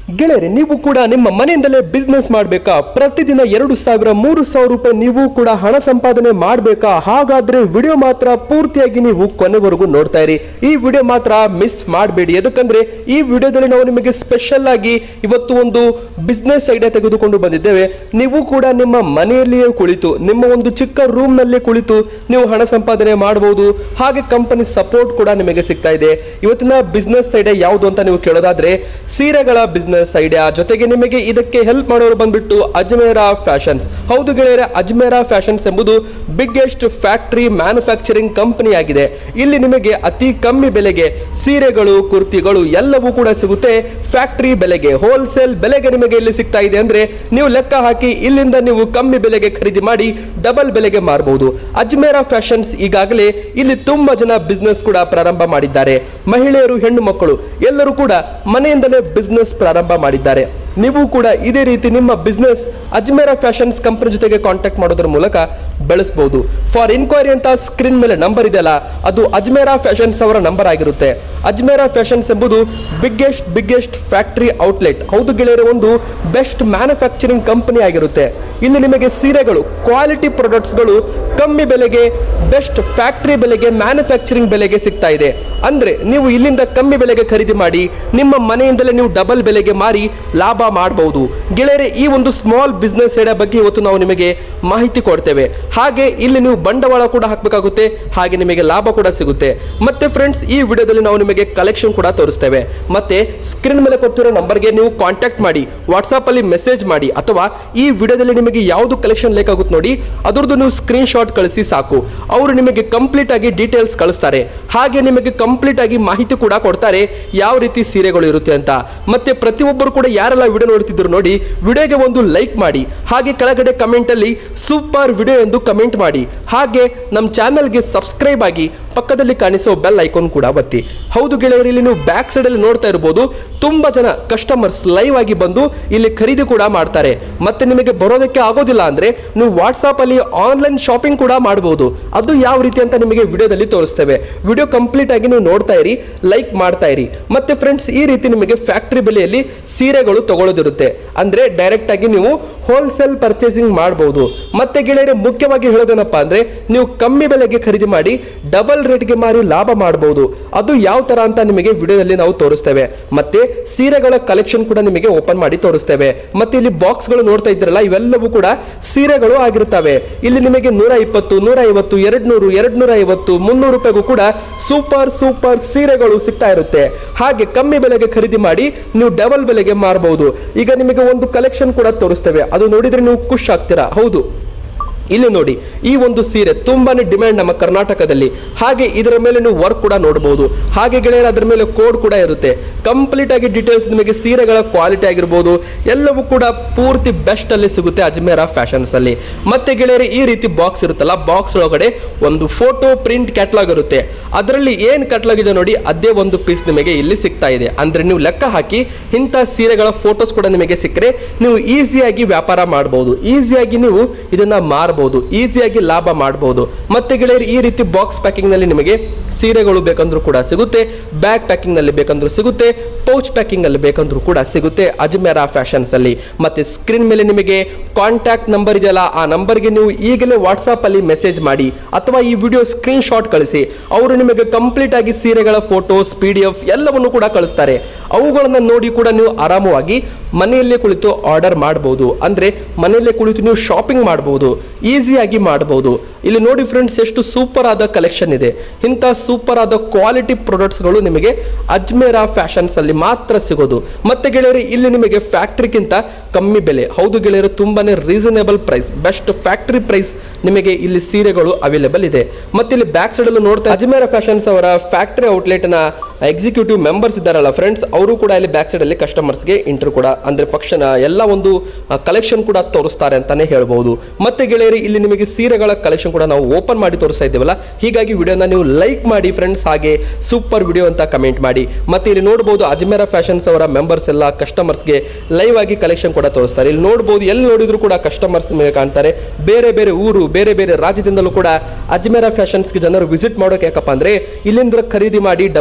ಗೆಳೆಯರೆ ನೀವು ಕೂಡ ನಿಮ್ಮ ಮನೆಯಿಂದಲೇ ಬಿಸ್ನೆಸ್ ಮಾಡಬೇಕಾ ಪ್ರತಿದಿನ ಎರಡು ಸಾವಿರ ಮೂರು ಸಾವಿರ ರೂಪಾಯಿ ನೀವು ಕೂಡ ಹಣ ಸಂಪಾದನೆ ಮಾಡಬೇಕಾ ಹಾಗಾದ್ರೆ ವಿಡಿಯೋ ಮಾತ್ರ ಪೂರ್ತಿಯಾಗಿ ನೀವು ಕೊನೆವರೆಗೂ ನೋಡ್ತಾ ಇರಿ ಈ ವಿಡಿಯೋ ಮಾತ್ರ ಮಿಸ್ ಮಾಡಬೇಡಿ ಯಾಕಂದ್ರೆ ಈ ವಿಡಿಯೋದಲ್ಲಿ ನಾವು ನಿಮಗೆ ಸ್ಪೆಷಲ್ ಆಗಿ ಇವತ್ತು ಒಂದು ಬಿಸ್ನೆಸ್ ಐಡಿಯಾ ತೆಗೆದುಕೊಂಡು ಬಂದಿದ್ದೇವೆ ನೀವು ಕೂಡ ನಿಮ್ಮ ಮನೆಯಲ್ಲಿಯೇ ಕುಳಿತು ನಿಮ್ಮ ಒಂದು ಚಿಕ್ಕ ರೂಮ್ ನಲ್ಲಿ ಕುಳಿತು ನೀವು ಹಣ ಸಂಪಾದನೆ ಮಾಡಬಹುದು ಹಾಗೆ ಕಂಪನಿ ಸಪೋರ್ಟ್ ಕೂಡ ನಿಮಗೆ ಸಿಗ್ತಾ ಇದೆ ಇವತ್ತಿನ ಬಿಸ್ನೆಸ್ ಐಡಿಯಾ ಯಾವುದು ಅಂತ ನೀವು ಕೇಳೋದಾದ್ರೆ ಸೀರೆಗಳ ಬಿಸ್ನೆಸ್ ಐಡಿಯಾ ಜೊತೆಗೆ ನಿಮಗೆ ಇದಕ್ಕೆ ಹೆಲ್ಪ್ ಮಾಡೋರು ಬಂದ್ಬಿಟ್ಟು ಅಜ್ಮೇರಾ ಫ್ಯಾಷನ್ಸ್ ಹೌದು ಗೆಳೆಯರೆ ಅಜ್ಮೇರಾ ಫ್ಯಾಷನ್ಸ್ ಎಂಬುದು ಬಿಗ್ಗೆಸ್ಟ್ ಫ್ಯಾಕ್ಟರಿ ಮ್ಯಾನುಫ್ಯಾಕ್ಚರಿಂಗ್ ಕಂಪನಿ ಆಗಿದೆ ಇಲ್ಲಿ ನಿಮಗೆ ಅತಿ ಕಮ್ಮಿ ಬೆಲೆಗೆ ಸೀರೆಗಳು ಕುರ್ತಿಗಳು ಎಲ್ಲವೂ ಕೂಡ ಸಿಗುತ್ತೆ ಫ್ಯಾಕ್ಟರಿ ಬೆಲೆಗೆ ಹೋಲ್ಸೇಲ್ ಬೆಲೆಗೆ ನಿಮಗೆ ಇಲ್ಲಿ ಸಿಗ್ತಾ ಇದೆ ಅಂದ್ರೆ ನೀವು ಲೆಕ್ಕ ಹಾಕಿ ಇಲ್ಲಿಂದ ನೀವು ಕಮ್ಮಿ ಬೆಲೆಗೆ ಖರೀದಿ ಮಾಡಿ ಡಬಲ್ ಬೆಲೆಗೆ ಮಾರಬಹುದು ಅಜ್ಮೇರಾ ಫ್ಯಾಷನ್ಸ್ ಈಗಾಗಲೇ ಇಲ್ಲಿ ತುಂಬಾ ಜನ ಬಿಸ್ನೆಸ್ ಕೂಡ ಪ್ರಾರಂಭ ಮಾಡಿದ್ದಾರೆ ಮಹಿಳೆಯರು ಹೆಣ್ಣು ಮಕ್ಕಳು ಎಲ್ಲರೂ ಕೂಡ ಮನೆಯಿಂದಲೇ ಬಿಸ್ನೆಸ್ ಪ್ರಾರಂಭ ಮಾಡಿದ್ದಾರೆ ನೀವು ಕೂಡ ಇದೇ ರೀತಿ ನಿಮ್ಮ ಬಿಸ್ನೆಸ್ ಅಜ್ಮೇರಾ ಫ್ಯಾಷನ್ಸ್ ಕಂಪನಿ ಜೊತೆಗೆ ಕಾಂಟ್ಯಾಕ್ಟ್ ಮಾಡೋದ್ರ ಮೂಲಕ ಬೆಳೆಸಬಹುದು ಫಾರ್ ಇನ್ಕ್ವೈರಿ ಅಂತ ಸ್ಕ್ರೀನ್ ಮೇಲೆ ನಂಬರ್ ಇದೆಯಲ್ಲ ಅದು ಅಜ್ಮೇರಾ ಫ್ಯಾಷನ್ಸ್ ಅವರ ನಂಬರ್ ಆಗಿರುತ್ತೆ ಅಜ್ಮೇರಾ ಫ್ಯಾಷನ್ಸ್ ಎಂಬುದು ಬಿಗ್ಗೆಸ್ಟ್ ಬಿಗ್ಗೆಸ್ಟ್ ಫ್ಯಾಕ್ಟರಿ ಔಟ್ಲೆಟ್ ಹೌದು ಗೆಳೆಯರೆ ಒಂದು ಬೆಸ್ಟ್ ಮ್ಯಾನುಫ್ಯಾಕ್ಚರಿಂಗ್ ಕಂಪನಿ ಆಗಿರುತ್ತೆ ಇಲ್ಲಿ ನಿಮಗೆ ಸೀರೆಗಳು ಕ್ವಾಲಿಟಿ ಪ್ರಾಡಕ್ಟ್ಸ್ಗಳು ಕಮ್ಮಿ ಬೆಲೆಗೆ ಬೆಸ್ಟ್ ಫ್ಯಾಕ್ಟರಿ ಬೆಲೆಗೆ ಮ್ಯಾನುಫ್ಯಾಕ್ಚರಿಂಗ್ ಬೆಲೆಗೆ ಸಿಗ್ತಾ ಇದೆ ಅಂದ್ರೆ ನೀವು ಇಲ್ಲಿಂದ ಕಮ್ಮಿ ಬೆಲೆಗೆ ಖರೀದಿ ಮಾಡಿ ನಿಮ್ಮ ಮನೆಯಿಂದಲೇ ನೀವು ಡಬಲ್ ಬೆಲೆಗೆ ಮಾರಿ ಲಾಭ ಮಾಡಬಹುದು ಗೆಳೆಯರೆ ಈ ಒಂದು ಸ್ಮಾಲ್ ಬಿಸ್ನೆಸ್ ಐಡಿಯಾ ಬಗ್ಗೆ ಇವತ್ತು ನಾವು ನಿಮಗೆ ಮಾಹಿತಿ ಕೊಡ್ತೇವೆ ಹಾಗೆ ಇಲ್ಲಿ ನೀವು ಬಂಡವಾಳ ಕೂಡ ಹಾಕಬೇಕಾಗುತ್ತೆ ಹಾಗೆ ನಿಮಗೆ ಲಾಭ ಕೂಡ ಸಿಗುತ್ತೆ ಮತ್ತೆ ಫ್ರೆಂಡ್ಸ್ ಈ ವಿಡಿಯೋದಲ್ಲಿ ನಾವು ನಿಮಗೆ ಕಲೆಕ್ಷನ್ ಕೂಡ ತೋರಿಸ್ತೇವೆ ಮತ್ತೆ ಸ್ಕ್ರೀನ್ ಮೇಲೆ ಕೊಟ್ಟಿರೋ ನಂಬರ್ಗೆ ನೀವು ಕಾಂಟ್ಯಾಕ್ಟ್ ಮಾಡಿ ವಾಟ್ಸಾಪ್ ಅಲ್ಲಿ ಮೆಸೇಜ್ ಮಾಡಿ ಅಥವಾ ಈ ವಿಡಿಯೋದಲ್ಲಿ ನಿಮಗೆ ಯಾವುದು ಕಲೆಕ್ಷನ್ ಬೇಕಾಗುತ್ತೆ ನೋಡಿ ಅದರದ್ದು ನೀವು ಸ್ಕ್ರೀನ್ ಶಾಟ್ ಕಳಿಸಿ ಸಾಕು ಅವರು ನಿಮಗೆ ಕಂಪ್ಲೀಟ್ ಆಗಿ ಡೀಟೇಲ್ಸ್ ಕಳಿಸ್ತಾರೆ ಹಾಗೆ ನಿಮಗೆ ಕಂಪ್ಲೀಟ್ ಆಗಿ ಮಾಹಿತಿ ಕೂಡ ಕೊಡ್ತಾರೆ ಯಾವ ರೀತಿ ಸೀರೆಗಳು ಇರುತ್ತೆ ಅಂತ ಮತ್ತೆ ಪ್ರತಿಯೊಬ್ಬರು ಕೂಡ ಯಾರೆಲ್ಲ ವಿಡಿಯೋ ನೋಡ್ತಿದ್ರು ನೋಡಿ ವಿಡಿಯೋಗೆ ಒಂದು ಲೈಕ್ ಮಾಡಿ ಹಾಗೆ ಕೆಳಗಡೆ ಕಮೆಂಟ್ ಅಲ್ಲಿ ಸೂಪರ್ ವಿಡಿಯೋ ಎಂದು ಕಮೆಂಟ್ ಮಾಡಿ ಹಾಗೆ ನಮ್ಮ ಚಾನಲ್ಗೆ ಸಬ್ಸ್ಕ್ರೈಬ್ ಆಗಿ ಪಕ್ಕದಲ್ಲಿ ಕಾಣಿಸೋ ಬೆಲ್ ಐಕಾನ್ ಕೂಡ ಒತ್ತಿ ಹೌದು ಗೆಳೆಯರು ಇಲ್ಲಿ ನೀವು ಬ್ಯಾಕ್ ಸೈಡ್ ಅಲ್ಲಿ ನೋಡ್ತಾ ಇರಬಹುದು ತುಂಬಾ ಜನ ಕಸ್ಟಮರ್ಸ್ ಲೈವ್ ಆಗಿ ಬಂದು ಇಲ್ಲಿ ಖರೀದಿ ಕೂಡ ಮಾಡ್ತಾರೆ ಮತ್ತೆ ನಿಮಗೆ ಬರೋದಕ್ಕೆ ಆಗೋದಿಲ್ಲ ಅಂದ್ರೆ ನೀವು ವಾಟ್ಸಾಪ್ ಅಲ್ಲಿ ಆನ್ಲೈನ್ ಶಾಪಿಂಗ್ ಕೂಡ ಮಾಡಬಹುದು ಅದು ಯಾವ ರೀತಿ ಅಂತ ನಿಮಗೆ ವಿಡಿಯೋದಲ್ಲಿ ತೋರಿಸ್ತೇವೆ ವಿಡಿಯೋ ಕಂಪ್ಲೀಟ್ ಆಗಿ ನೀವು ನೋಡ್ತಾ ಇರಿ ಲೈಕ್ ಮಾಡ್ತಾ ಇರಿ ಮತ್ತೆ ಫ್ರೆಂಡ್ಸ್ ಈ ರೀತಿ ನಿಮಗೆ ಫ್ಯಾಕ್ಟರಿ ಬೆಲೆಯಲ್ಲಿ ಸೀರೆಗಳು ತಗೊಳ್ಳೋದಿರುತ್ತೆ ಅಂದ್ರೆ ಡೈರೆಕ್ಟ್ ಆಗಿ ನೀವು ಹೋಲ್ಸೇಲ್ ಪರ್ಚೇಸಿಂಗ್ ಮಾಡಬಹುದು ಮತ್ತೆ ಗೆಳೆಯರೆ ಮುಖ್ಯವಾಗಿ ಹೇಳೋದೇನಪ್ಪ ಅಂದ್ರೆ ನೀವು ಕಮ್ಮಿ ಬೆಲೆಗೆ ಖರೀದಿ ಮಾಡಿ ಡಬಲ್ ರೇಟ್ಗೆ ಮಾರಿ ಲಾಭ ಮಾಡಬಹುದು ಅದು ಯಾವ ತರ ಅಂತ ನಿಮಗೆ ವಿಡಿಯೋದಲ್ಲಿ ನಾವು ತೋರಿಸ್ತೇವೆ ಮತ್ತೆ ಸೀರೆಗಳ ಕಲೆಕ್ಷನ್ ಕೂಡ ನಿಮಗೆ ಓಪನ್ ಮಾಡಿ ತೋರಿಸ್ತೇವೆ ಮತ್ತೆ ಇಲ್ಲಿ ಬಾಕ್ಸ್ ಗಳು ನೋಡ್ತಾ ಇದ್ರಲ್ಲ ಇವೆಲ್ಲವೂ ಕೂಡ ಸೀರೆಗಳು ಆಗಿರ್ತವೆ ಇಲ್ಲಿ ನಿಮಗೆ ನೂರ ಇಪ್ಪತ್ತು ನೂರ ಐವತ್ತು ಎರಡ್ ನೂರು ಎರಡ್ ನೂರ ಐವತ್ತು ಮುನ್ನೂರು ರೂಪಾಯಿಗೂ ಕೂಡ ಸೂಪರ್ ಸೂಪರ್ ಸೀರೆಗಳು ಸಿಗ್ತಾ ಇರುತ್ತೆ ಹಾಗೆ ಕಮ್ಮಿ ಬೆಲೆಗೆ ಖರೀದಿ ಮಾಡಿ ನೀವು ಡಬಲ್ ಬೆಲೆಗೆ ಮಾರಬಹುದು ಈಗ ನಿಮಗೆ ಒಂದು ಕಲೆಕ್ಷನ್ ಕೂಡ ತೋರಿಸ್ತೇವೆ ಅದು ನೋಡಿದ್ರೆ ನೀವು ಖುಷ್ ಆಗ್ತೀರಾ ಹೌದು ಇಲ್ಲಿ ನೋಡಿ ಈ ಒಂದು ಸೀರೆ ತುಂಬಾನೇ ಡಿಮ್ಯಾಂಡ್ ನಮ್ಮ ಕರ್ನಾಟಕದಲ್ಲಿ ಹಾಗೆ ಇದರ ಮೇಲೆ ನೀವು ವರ್ಕ್ ಕೂಡ ನೋಡಬಹುದು ಹಾಗೆ ಗೆಳೆಯರ ಅದರ ಮೇಲೆ ಕೋಡ್ ಕೂಡ ಇರುತ್ತೆ ಕಂಪ್ಲೀಟ್ ಆಗಿ ಡೀಟೇಲ್ಸ್ ನಿಮಗೆ ಸೀರೆಗಳ ಕ್ವಾಲಿಟಿ ಆಗಿರ್ಬೋದು ಎಲ್ಲವೂ ಕೂಡ ಪೂರ್ತಿ ಬೆಸ್ಟ್ ಅಲ್ಲಿ ಸಿಗುತ್ತೆ ಅಜ್ಮೇರಾ ಫ್ಯಾಷನ್ಸ್ ಅಲ್ಲಿ ಮತ್ತೆ ಗೆಳೆಯರೆ ಈ ರೀತಿ ಬಾಕ್ಸ್ ಇರುತ್ತಲ್ಲ ಬಾಕ್ಸ್ ಒಳಗಡೆ ಒಂದು ಫೋಟೋ ಪ್ರಿಂಟ್ ಕ್ಯಾಟ್ಲಾಗ್ ಇರುತ್ತೆ ಅದರಲ್ಲಿ ಏನ್ ಕ್ಯಾಟ್ಲಾಗ್ ಇದೆ ನೋಡಿ ಅದೇ ಒಂದು ಪೀಸ್ ನಿಮಗೆ ಇಲ್ಲಿ ಸಿಗ್ತಾ ಇದೆ ಅಂದ್ರೆ ನೀವು ಲೆಕ್ಕ ಹಾಕಿ ಇಂಥ ಸೀರೆಗಳ ಫೋಟೋಸ್ ಕೂಡ ನಿಮಗೆ ಸಿಕ್ಕರೆ ನೀವು ಈಸಿಯಾಗಿ ವ್ಯಾಪಾರ ಮಾಡಬಹುದು ಈಸಿಯಾಗಿ ನೀವು ಇದನ್ನ ಮಾರಬಹುದು ಈಸಿಯಾಗಿ ಲಾಭ ಮಾಡಬಹುದು ಮತ್ತೆ ಗೆಳೆಯರು ಈ ರೀತಿ ಬಾಕ್ಸ್ ಪ್ಯಾಕಿಂಗ್ ನಲ್ಲಿ ನಿಮಗೆ ಸೀರೆಗಳು ಬೇಕಂದ್ರೂ ಕೂಡ ಸಿಗುತ್ತೆ ಬ್ಯಾಗ್ ಪ್ಯಾಕಿಂಗ್ ನಲ್ಲಿ ಬೇಕಂದ್ರೂ ಸಿಗುತ್ತೆ ಪೌಚ್ ಪ್ಯಾಕಿಂಗ್ ಅಲ್ಲಿ ಬೇಕಂದ್ರೂ ಕೂಡ ಸಿಗುತ್ತೆ ಅಜ್ಮೇರಾ ಫ್ಯಾಷನ್ಸ್ ಅಲ್ಲಿ ಮತ್ತೆ ಸ್ಕ್ರೀನ್ ಮೇಲೆ ನಿಮಗೆ ಕಾಂಟ್ಯಾಕ್ಟ್ ನಂಬರ್ ಇದೆಯಲ್ಲ ಆ ನಂಬರ್ಗೆ ನೀವು ಈಗಲೇ ವಾಟ್ಸಾಪ್ ಅಲ್ಲಿ ಮೆಸೇಜ್ ಮಾಡಿ ಅಥವಾ ಈ ವಿಡಿಯೋ ಸ್ಕ್ರೀನ್ ಶಾಟ್ ಕಳಿಸಿ ಅವರು ನಿಮಗೆ ಕಂಪ್ಲೀಟ್ ಆಗಿ ಸೀರೆಗಳ ಫೋಟೋಸ್ ಪಿ ಡಿ ಎಫ್ ಎಲ್ಲವನ್ನು ಕೂಡ ಕಳಿಸ್ತಾರೆ ಅವುಗಳನ್ನ ನೋಡಿ ಕೂಡ ನೀವು ಆರಾಮವಾಗಿ ಮನೆಯಲ್ಲೇ ಕುಳಿತು ಆರ್ಡರ್ ಮಾಡಬಹುದು ಅಂದ್ರೆ ಮನೆಯಲ್ಲೇ ಕುಳಿತು ನೀವು ಶಾಪಿಂಗ್ ಮಾಡಬಹುದು ಈಸಿಯಾಗಿ ಮಾಡಬಹುದು ಇಲ್ಲಿ ನೋಡಿ ಫ್ರೆಂಡ್ಸ್ ಎಷ್ಟು ಸೂಪರ್ ಆದ ಕಲೆಕ್ಷನ್ ಇದೆ ಇಂಥ ಸೂಪರ್ ಆದ ಕ್ವಾಲಿಟಿ ಪ್ರಾಡಕ್ಟ್ಸ್ಗಳು ನಿಮಗೆ ಅಜ್ಮೇರಾ ಫ್ಯಾಷನ್ಸ್ ಅಲ್ಲಿ ಮಾತ್ರ ಸಿಗೋದು ಮತ್ತೆ ಗೆಳೆಯರು ಇಲ್ಲಿ ನಿಮಗೆ ಫ್ಯಾಕ್ಟ್ರಿಗಿಂತ ಕಮ್ಮಿ ಬೆಲೆ ಹೌದು ಗೆಳೆಯರು ತುಂಬಾನೇ reasonable price best factory price ನಿಮಗೆ ಇಲ್ಲಿ ಸೀರೆಗಳು ಅವೈಲೇಬಲ್ ಇದೆ ಮತ್ತೆ ಇಲ್ಲಿ ಬ್ಯಾಕ್ ಸೈಡ್ ಅಲ್ಲೂ ನೋಡ್ತಾ ಅಜ್ಮೇರಾ ಫ್ಯಾಷನ್ಸ್ ಅವರ ಫ್ಯಾಕ್ಟರಿ ಔಟ್ಲೆಟ್ ನ ಎಕ್ಸಿಕ್ಯೂಟಿವ್ ಮೆಂಬರ್ಸ್ ಇದ್ದಾರಲ್ಲ ಫ್ರೆಂಡ್ಸ್ ಅವರು ಕೂಡ ಇಲ್ಲಿ ಬ್ಯಾಕ್ ಸೈಡ್ ಅಲ್ಲಿ ಕಸ್ಟಮರ್ಸ್ಗೆ ಇಂಟರ್ ಕೂಡ ಅಂದ್ರೆ ಫಂಕ್ಷನ್ ಎಲ್ಲ ಒಂದು ಕಲೆಕ್ಷನ್ ಕೂಡ ತೋರಿಸ್ತಾರೆ ಅಂತಾನೆ ಹೇಳ್ಬಹುದು ಮತ್ತೆ ಗೆಳೆಯರಿ ಇಲ್ಲಿ ನಿಮಗೆ ಸೀರೆಗಳ ಕಲೆಕ್ಷನ್ ಕೂಡ ನಾವು ಓಪನ್ ಮಾಡಿ ತೋರಿಸ್ತಾ ಇದ್ದೇವಲ್ಲ ಹೀಗಾಗಿ ವಿಡಿಯೋನ ನೀವು ಲೈಕ್ ಮಾಡಿ ಫ್ರೆಂಡ್ಸ್ ಹಾಗೆ ಸೂಪರ್ ವಿಡಿಯೋ ಅಂತ ಕಮೆಂಟ್ ಮಾಡಿ ಮತ್ತೆ ಇಲ್ಲಿ ನೋಡಬಹುದು ಅಜ್ಮೇರಾ ಫ್ಯಾಷನ್ಸ್ ಅವರ ಮೆಂಬರ್ಸ್ ಎಲ್ಲ ಕಸ್ಟಮರ್ಸ್ಗೆ ಲೈವ್ ಆಗಿ ಕಲೆಕ್ಷನ್ ಕೂಡ ತೋರಿಸ್ತಾರೆ ಇಲ್ಲಿ ನೋಡಬಹುದು ಎಲ್ಲಿ ನೋಡಿದ್ರು ಕೂಡ ಕಸ್ಟಮರ್ಸ್ ನಿಮಗೆ ಕಾಣ್ತಾರೆ ಬೇರೆ ಬೇರೆ ಊರು ಬೇರೆ ಬೇರೆ ರಾಜ್ಯದಿಂದಲೂ ಕೂಡ ಅಜ್ಮೇರಾ ಫ್ಯಾಷನ್ಸ್ಗೆ ಜನರು ವಿಸಿಟ್ ಮಾಡೋಕೆ ಯಾಕಪ್ಪ ಅಂದ್ರೆ ಇಲ್ಲಿಂದ ಖರೀದಿ ಮಾಡಿ ಡಬಲ್ ಬೆಲೆಗೆ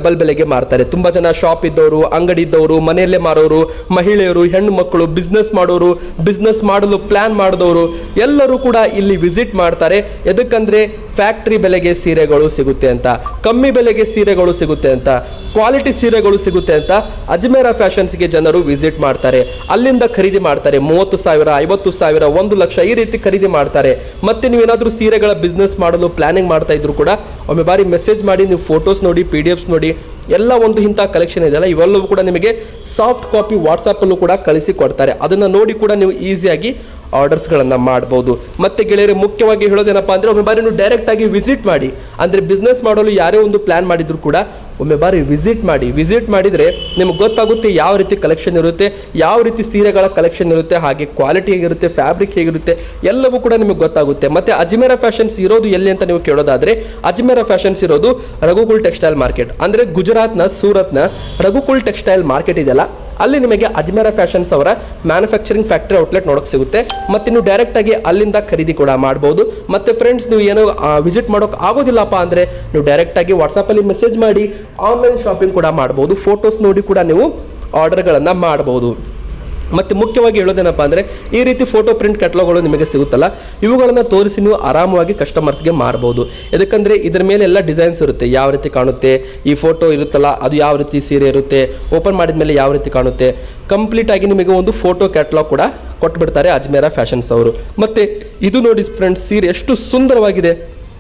ಮಾರ್ತಾರೆ ತುಂಬಾ ಜನ ಶಾಪ್ ಇದ್ದವರು ಅಂಗಡಿ ಇದ್ದವರು ಮನೆಯಲ್ಲೇ ಮಾರೋರು ಮಹಿಳೆಯರು ಹೆಣ್ಣು ಮಕ್ಕಳು ಬಿಸ್ನೆಸ್ ಮಾಡೋರು ಬಿಸ್ನೆಸ್ ಮಾಡಲು ಪ್ಲಾನ್ ಮಾಡಿದವರು ಎಲ್ಲರೂ ಕೂಡ ಇಲ್ಲಿ ವಿಸಿಟ್ ಮಾಡ್ತಾರೆ ಎದಕ್ಕಂದ್ರೆ ಫ್ಯಾಕ್ಟ್ರಿ ಬೆಲೆಗೆ ಸೀರೆಗಳು ಸಿಗುತ್ತೆ ಅಂತ ಕಮ್ಮಿ ಬೆಲೆಗೆ ಸೀರೆಗಳು ಸಿಗುತ್ತೆ ಅಂತ ಕ್ವಾಲಿಟಿ ಸೀರೆಗಳು ಸಿಗುತ್ತೆ ಅಂತ ಅಜ್ಮೇರಾ ಫ್ಯಾಷನ್ಸ್ಗೆ ಜನರು ವಿಸಿಟ್ ಮಾಡ್ತಾರೆ ಅಲ್ಲಿಂದ ಖರೀದಿ ಮಾಡ್ತಾರೆ ಮೂವತ್ತು ಸಾವಿರ ಐವತ್ತು ಸಾವಿರ ಒಂದು ಲಕ್ಷ ಈ ರೀತಿ ಖರೀದಿ ಮಾಡ್ತಾರೆ ಮತ್ತೆ ನೀವೇನಾದ್ರೂ ಸೀರೆಗಳ ಬಿಸ್ನೆಸ್ ಮಾಡಲು ಪ್ಲಾನಿಂಗ್ ಮಾಡ್ತಾ ಇದ್ರು ಕೂಡ ಒಮ್ಮೆ ಬಾರಿ ಮೆಸೇಜ್ ಮಾಡಿ ನೀವು ಫೋಟೋಸ್ ನೋಡಿ ಪಿ ಡಿ ಎಫ್ಸ್ ನೋಡಿ ಎಲ್ಲ ಒಂದು ಇಂಥ ಕಲೆಕ್ಷನ್ ಇದೆಯಲ್ಲ ಇವೆಲ್ಲವೂ ಕೂಡ ನಿಮಗೆ ಸಾಫ್ಟ್ ಕಾಪಿ ವಾಟ್ಸಪ್ಪಲ್ಲೂ ಕೂಡ ಕಳಿಸಿ ಕೊಡ್ತಾರೆ ಅದನ್ನು ನೋಡಿ ಕೂಡ ನೀವು ಈಸಿಯಾಗಿ ಆರ್ಡರ್ಸ್ಗಳನ್ನು ಮಾಡ್ಬೋದು ಮತ್ತೆ ಗೆಳೆಯರೆ ಮುಖ್ಯವಾಗಿ ಹೇಳೋದೇನಪ್ಪ ಅಂದರೆ ಒಮ್ಮೆ ಬಾರಿ ನೀವು ಡೈರೆಕ್ಟ್ ಆಗಿ ವಿಸಿಟ್ ಮಾಡಿ ಅಂದರೆ ಬಿಸ್ನೆಸ್ ಮಾಡಲು ಯಾರೇ ಒಂದು ಪ್ಲಾನ್ ಮಾಡಿದ್ರು ಕೂಡ ಒಮ್ಮೆ ಬಾರಿ ವಿಸಿಟ್ ಮಾಡಿ ವಿಸಿಟ್ ಮಾಡಿದರೆ ನಿಮ್ಗೆ ಗೊತ್ತಾಗುತ್ತೆ ಯಾವ ರೀತಿ ಕಲೆಕ್ಷನ್ ಇರುತ್ತೆ ಯಾವ ರೀತಿ ಸೀರೆಗಳ ಕಲೆಕ್ಷನ್ ಇರುತ್ತೆ ಹಾಗೆ ಕ್ವಾಲಿಟಿ ಹೇಗಿರುತ್ತೆ ಫ್ಯಾಬ್ರಿಕ್ ಹೇಗಿರುತ್ತೆ ಎಲ್ಲವೂ ಕೂಡ ನಿಮಗೆ ಗೊತ್ತಾಗುತ್ತೆ ಮತ್ತೆ ಅಜ್ಮೇರ ಫ್ಯಾಷನ್ಸ್ ಇರೋದು ಎಲ್ಲಿ ಅಂತ ನೀವು ಕೇಳೋದಾದ್ರೆ ಅಜ್ಮೇರ ಫ್ಯಾಷನ್ಸ್ ಇರೋದು ರಘುಕುಲ್ ಟೆಕ್ಸ್ಟೈಲ್ ಮಾರ್ಕೆಟ್ ಅಂದರೆ ಗುಜರಾತ್ನ ಸೂರತ್ನ ರಘುಕುಲ್ ಟೆಕ್ಸ್ಟೈಲ್ ಮಾರ್ಕೆಟ್ ಇದೆಯಲ್ಲ ಅಲ್ಲಿ ನಿಮಗೆ ಅಜ್ಮೇರ ಫ್ಯಾಷನ್ಸ್ ಅವರ ಮ್ಯಾನುಫ್ಯಾಕ್ಚರಿಂಗ್ ಫ್ಯಾಕ್ಟರಿ ಔಟ್ಲೆಟ್ ನೋಡೋಕೆ ಸಿಗುತ್ತೆ ಮತ್ತೆ ನೀವು ಡೈರೆಕ್ಟ್ ಆಗಿ ಅಲ್ಲಿಂದ ಖರೀದಿ ಕೂಡ ಮಾಡ್ಬೋದು ಮತ್ತೆ ಫ್ರೆಂಡ್ಸ್ ನೀವು ಏನೋ ವಿಸಿಟ್ ಮಾಡೋಕೆ ಆಗೋದಿಲ್ಲಪ್ಪ ಅಂದ್ರೆ ನೀವು ಡೈರೆಕ್ಟ್ ಆಗಿ ವಾಟ್ಸಪ್ಪಲ್ಲಿ ಮೆಸೇಜ್ ಮಾಡಿ ಆನ್ಲೈನ್ ಶಾಪಿಂಗ್ ಕೂಡ ಮಾಡ್ಬೋದು ಫೋಟೋಸ್ ನೋಡಿ ಕೂಡ ನೀವು ಆರ್ಡರ್ಗಳನ್ನು ಮಾಡ್ಬೋದು ಮತ್ತೆ ಮುಖ್ಯವಾಗಿ ಹೇಳೋದೇನಪ್ಪ ಅಂದರೆ ಈ ರೀತಿ ಫೋಟೋ ಪ್ರಿಂಟ್ ಕೆಟ್ಲಾಗ್ಗಳು ನಿಮಗೆ ಸಿಗುತ್ತಲ್ಲ ಇವುಗಳನ್ನು ತೋರಿಸಿ ನೀವು ಆರಾಮವಾಗಿ ಕಸ್ಟಮರ್ಸ್ಗೆ ಮಾರ್ಬೋದು ಯಾಕಂದರೆ ಇದರ ಮೇಲೆ ಎಲ್ಲ ಡಿಸೈನ್ಸ್ ಇರುತ್ತೆ ಯಾವ ರೀತಿ ಕಾಣುತ್ತೆ ಈ ಫೋಟೋ ಇರುತ್ತಲ್ಲ ಅದು ಯಾವ ರೀತಿ ಸೀರೆ ಇರುತ್ತೆ ಓಪನ್ ಮಾಡಿದ ಮೇಲೆ ಯಾವ ರೀತಿ ಕಾಣುತ್ತೆ ಕಂಪ್ಲೀಟ್ ಆಗಿ ನಿಮಗೆ ಒಂದು ಫೋಟೋ ಕ್ಯಾಟ್ಲಾಗ್ ಕೂಡ ಕೊಟ್ಬಿಡ್ತಾರೆ ಅಜ್ಮೇರಾ ಫ್ಯಾಷನ್ಸ್ ಅವರು ಮತ್ತೆ ಇದು ನೋಡಿ ಫ್ರೆಂಡ್ಸ್ ಸೀರೆ ಎಷ್ಟು ಸುಂದರವಾಗಿದೆ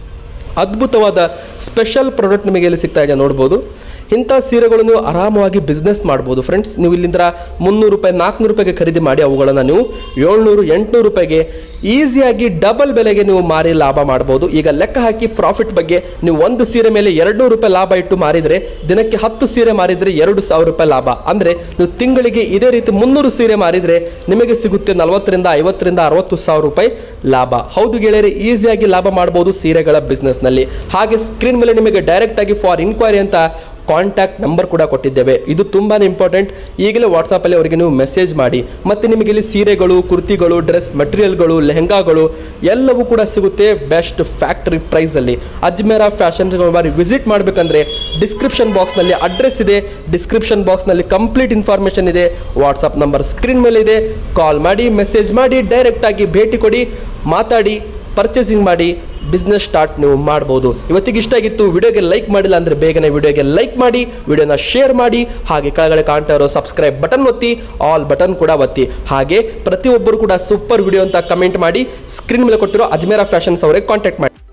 ಅದ್ಭುತವಾದ ಸ್ಪೆಷಲ್ ಪ್ರಾಡಕ್ಟ್ ನಿಮಗೆ ಇಲ್ಲಿ ಸಿಗ್ತಾ ಇದೆ ನೋಡ್ಬೋದು ಇಂಥ ಸೀರೆಗಳು ನೀವು ಆರಾಮವಾಗಿ ಬಿಸ್ನೆಸ್ ಮಾಡ್ಬೋದು ಫ್ರೆಂಡ್ಸ್ ನೀವು ಇಲ್ಲಿಂದ ಮುನ್ನೂರು ರೂಪಾಯಿ ನಾಲ್ಕುನೂರು ರೂಪಾಯಿಗೆ ಖರೀದಿ ಮಾಡಿ ಅವುಗಳನ್ನು ನೀವು ಏಳ್ನೂರು ಎಂಟುನೂರು ರೂಪಾಯಿಗೆ ಈಸಿಯಾಗಿ ಡಬಲ್ ಬೆಲೆಗೆ ನೀವು ಮಾರಿ ಲಾಭ ಮಾಡ್ಬೋದು ಈಗ ಲೆಕ್ಕ ಹಾಕಿ ಪ್ರಾಫಿಟ್ ಬಗ್ಗೆ ನೀವು ಒಂದು ಸೀರೆ ಮೇಲೆ ಎರಡು ನೂರು ರೂಪಾಯಿ ಲಾಭ ಇಟ್ಟು ಮಾರಿದರೆ ದಿನಕ್ಕೆ ಹತ್ತು ಸೀರೆ ಮಾರಿದರೆ ಎರಡು ಸಾವಿರ ರೂಪಾಯಿ ಲಾಭ ಅಂದರೆ ನೀವು ತಿಂಗಳಿಗೆ ಇದೇ ರೀತಿ ಮುನ್ನೂರು ಸೀರೆ ಮಾರಿದರೆ ನಿಮಗೆ ಸಿಗುತ್ತೆ ನಲವತ್ತರಿಂದ ಐವತ್ತರಿಂದ ಅರವತ್ತು ಸಾವಿರ ರೂಪಾಯಿ ಲಾಭ ಹೌದು ಗೆಳೆಯರೆ ಈಸಿಯಾಗಿ ಲಾಭ ಮಾಡ್ಬೋದು ಸೀರೆಗಳ ಬಿಸ್ನೆಸ್ನಲ್ಲಿ ಹಾಗೆ ಸ್ಕ್ರೀನ್ ಮೇಲೆ ನಿಮಗೆ ಡೈರೆಕ್ಟ್ ಆಗಿ ಫಾರ್ ಇನ್ಕ್ವೈರಿ ಅಂತ ಕಾಂಟ್ಯಾಕ್ಟ್ ನಂಬರ್ ಕೂಡ ಕೊಟ್ಟಿದ್ದೇವೆ ಇದು ತುಂಬಾ ಇಂಪಾರ್ಟೆಂಟ್ ಈಗಲೇ ವಾಟ್ಸಾಪಲ್ಲಿ ಅವರಿಗೆ ನೀವು ಮೆಸೇಜ್ ಮಾಡಿ ಮತ್ತು ನಿಮಗೆ ಇಲ್ಲಿ ಸೀರೆಗಳು ಕುರ್ತಿಗಳು ಡ್ರೆಸ್ ಮೆಟೀರಿಯಲ್ಗಳು ಲೆಹಂಗಾಗಳು ಎಲ್ಲವೂ ಕೂಡ ಸಿಗುತ್ತೆ ಬೆಸ್ಟ್ ಫ್ಯಾಕ್ಟರಿ ಪ್ರೈಸಲ್ಲಿ ಅಜ್ಮೇರಾ ಫ್ಯಾಷನ್ ಬಾರಿ ವಿಸಿಟ್ ಮಾಡಬೇಕಂದ್ರೆ ಡಿಸ್ಕ್ರಿಪ್ಷನ್ ಬಾಕ್ಸ್ನಲ್ಲಿ ಅಡ್ರೆಸ್ ಇದೆ ಡಿಸ್ಕ್ರಿಪ್ಷನ್ ಬಾಕ್ಸ್ನಲ್ಲಿ ಕಂಪ್ಲೀಟ್ ಇನ್ಫಾರ್ಮೇಷನ್ ಇದೆ ವಾಟ್ಸಪ್ ನಂಬರ್ ಸ್ಕ್ರೀನ್ ಮೇಲೆ ಇದೆ ಕಾಲ್ ಮಾಡಿ ಮೆಸೇಜ್ ಮಾಡಿ ಡೈರೆಕ್ಟ್ ಆಗಿ ಭೇಟಿ ಕೊಡಿ ಮಾತಾಡಿ ಪರ್ಚೇಸಿಂಗ್ ಮಾಡಿ ಬಿಸ್ನೆಸ್ ಸ್ಟಾರ್ಟ್ ನೀವು ಮಾಡ್ಬೋದು ಇವತ್ತಿಗೆ ಇಷ್ಟ ಆಗಿತ್ತು ವಿಡಿಯೋಗೆ ಲೈಕ್ ಮಾಡಿಲ್ಲ ಅಂದರೆ ಬೇಗನೆ ವಿಡಿಯೋಗೆ ಲೈಕ್ ಮಾಡಿ ವಿಡಿಯೋನ ಶೇರ್ ಮಾಡಿ ಹಾಗೆ ಕೆಳಗಡೆ ಕಾಣ್ತಾ ಇರೋ ಸಬ್ಸ್ಕ್ರೈಬ್ ಬಟನ್ ಒತ್ತಿ ಆಲ್ ಬಟನ್ ಕೂಡ ಒತ್ತಿ ಹಾಗೆ ಪ್ರತಿಯೊಬ್ಬರು ಕೂಡ ಸೂಪರ್ ವಿಡಿಯೋ ಅಂತ ಕಮೆಂಟ್ ಮಾಡಿ ಸ್ಕ್ರೀನ್ ಮೇಲೆ ಕೊಟ್ಟಿರೋ ಅಜ್ಮೇರಾ ಫ್ಯಾಷನ್ಸ್ ಅವರಿಗೆ ಕಾಂಟ್ಯಾಕ್ಟ್ ಮಾಡಿ